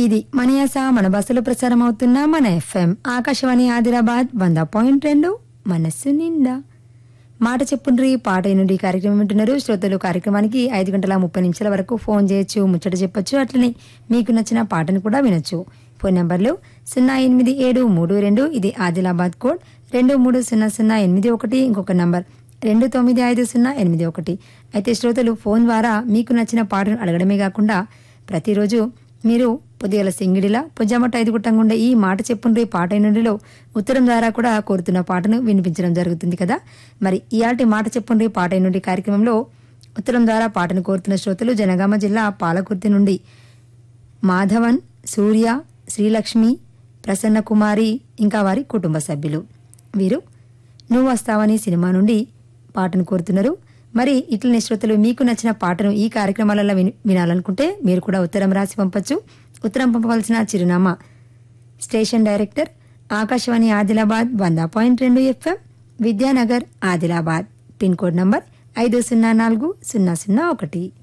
ఇది మన యాస మన బస్సులో ప్రసారం అవుతున్న మన ఎఫ్ఎం ఆకాశవాణి ఆదిలాబాద్ వంద పాయింట్ రెండు మనస్సు నిండా మాట చెప్పుండ్రి పాట నుండి కార్యక్రమం వింటున్నారు శ్రోతలు కార్యక్రమానికి ఐదు గంటల ముప్పై నిమిషాల వరకు ఫోన్ చేయొచ్చు ముచ్చట చెప్పొచ్చు అట్లనే మీకు నచ్చిన పాటను కూడా వినొచ్చు ఫోన్ నంబర్లు సున్నా ఎనిమిది ఏడు మూడు రెండు ఇది ఆదిలాబాద్ కోడ్ రెండు మూడు సున్నా సున్నా ఎనిమిది ఒకటి ఇంకొక నంబర్ రెండు తొమ్మిది ఐదు సున్నా ఎనిమిది ఒకటి అయితే శ్రోతలు ఫోన్ ద్వారా మీకు నచ్చిన పాటను అడగడమే కాకుండా ప్రతిరోజు మీరు పొద్దుగల సింగిడిలా పొజ్జామట ఐదు గుట్టంగుండే ఈ మాట చెప్పుండ్రి పాట నుండిలో ఉత్తరం ద్వారా కూడా కోరుతున్న పాటను వినిపించడం జరుగుతుంది కదా మరి ఇయాల్టి మాట చెప్పుండ్రి పాట నుండి కార్యక్రమంలో ఉత్తరం ద్వారా పాటను కోరుతున్న శ్రోతలు జనగామ జిల్లా పాలకుర్తి నుండి మాధవన్ సూర్య శ్రీలక్ష్మి ప్రసన్న కుమారి ఇంకా వారి కుటుంబ సభ్యులు వీరు నువ్వు వస్తావని సినిమా నుండి పాటను కోరుతున్నారు మరి ఇట్లనే శ్రోతలు మీకు నచ్చిన పాటను ఈ కార్యక్రమాలలో విని- వినాలనుకుంటే మీరు కూడా ఉత్తరం రాసి పంపొచ్చు ఉత్తరం పంపవలసిన చిరునామా స్టేషన్ డైరెక్టర్ ఆకాశవాణి ఆదిలాబాద్ వంద పాయింట్ రెండు FM Vidyanagar Adilabad pin code number ఐదు సున్నా నాలుగు సున్నా సున్నా ఒకటి